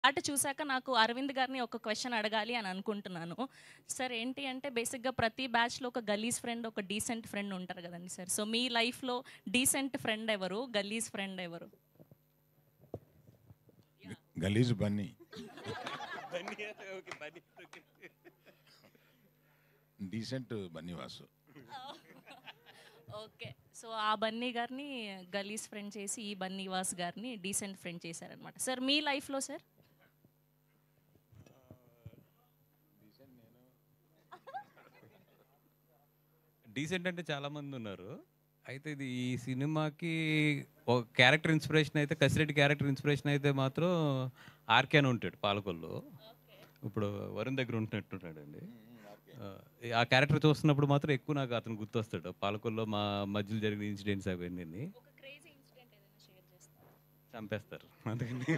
పాట చూశాక నాకు అరవింద్ గారిని ఒక క్వశ్చన్ అడగాలి అని అనుకుంటున్నాను సార్ ఏంటి అంటే బేసిక్గా ప్రతి బ్యాచ్లో ఒక గలీజ్ ఫ్రెండ్ ఒక డీసెంట్ ఫ్రెండ్ ఉంటారు కదండి సార్ సో మీ లైఫ్లో డీసెంట్ ఫ్రెండ్ ఎవరు గలీజ్ ఫ్రెండ్ ఎవరు గలీజ్ Bunny decent Bunny Vasu okay so ఆ బన్నీ గారిని గలీజ్ ఫ్రెండ్ చేసి ఈ బన్నీవాస్ గారిని డీసెంట్ ఫ్రెండ్ చేశారనమాట సార్ మీ లైఫ్లో సార్ డీసెంట్ అంటే చాలా మంది ఉన్నారు అయితే ఇది ఈ సినిమాకి ఒక క్యారెక్టర్ ఇన్స్పిరేషన్ అయితే కసిరెడ్డి క్యారెక్టర్ ఇన్స్పిరేషన్ అయితే మాత్రం ఆర్కే అని ఉంటాడు పాలకొల్లు ఇప్పుడు వరుణ్ దగ్గర ఉంటున్నట్టున్నాడండి ఆ, ఆ క్యారెక్టర్ చూస్తున్నప్పుడు మాత్రం ఎక్కువ నాకు అతను గుర్తొస్తాడు పాలకొల్లో మా మధ్యలో జరిగిన ఇన్సిడెంట్స్ అవన్నీ ఒక క్రేజీ ఇన్సిడెంట్ ఏదైనా షేర్ చేస్తారా చంపేస్తారు అందుకని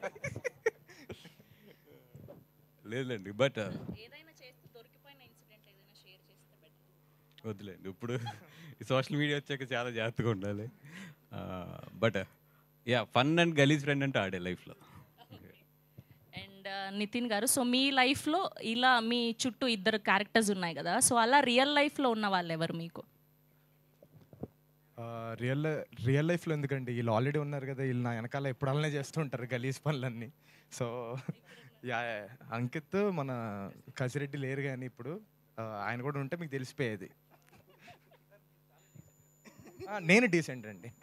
లేదులేండి బట్ ఏదైనా చేస్తే దొరికిపోయిన ఇన్సిడెంట్ ఏదైనా షేర్ చేస్తే బెటర్ వద్దులేండి ఇప్పుడు ఈ సోషల్ మీడియా వచ్చాక చాలా జాగ్రత్తగా ఉండాలి బట్ యా ఫన్ అండ్ గలీజ్ ఫ్రెండ్ అంటే ఆడే లైఫ్లో అండ్ నితిన్ గారు సో మీ లైఫ్లో ఇలా మీ చుట్టూ ఇద్దరు క్యారెక్టర్స్ ఉన్నాయి కదా సో అలా రియల్ లైఫ్లో ఉన్న వాళ్ళు ఎవరు మీకు రియల్ రియల్ లైఫ్లో ఎందుకండి వీళ్ళు ఆల్రెడీ ఉన్నారు కదా వీళ్ళు నా వెనకాల ఎప్పుడు అలానే చేస్తూ ఉంటారు గలీజ్ పనులన్నీ సో యా యా, అంకిత్ మన కసిరెడ్డి లేరు కానీ ఇప్పుడు ఆ, ఆయన కూడా ఉంటే మీకు తెలిసిపోయేది ఆ, నేను డీసెంట్ అండి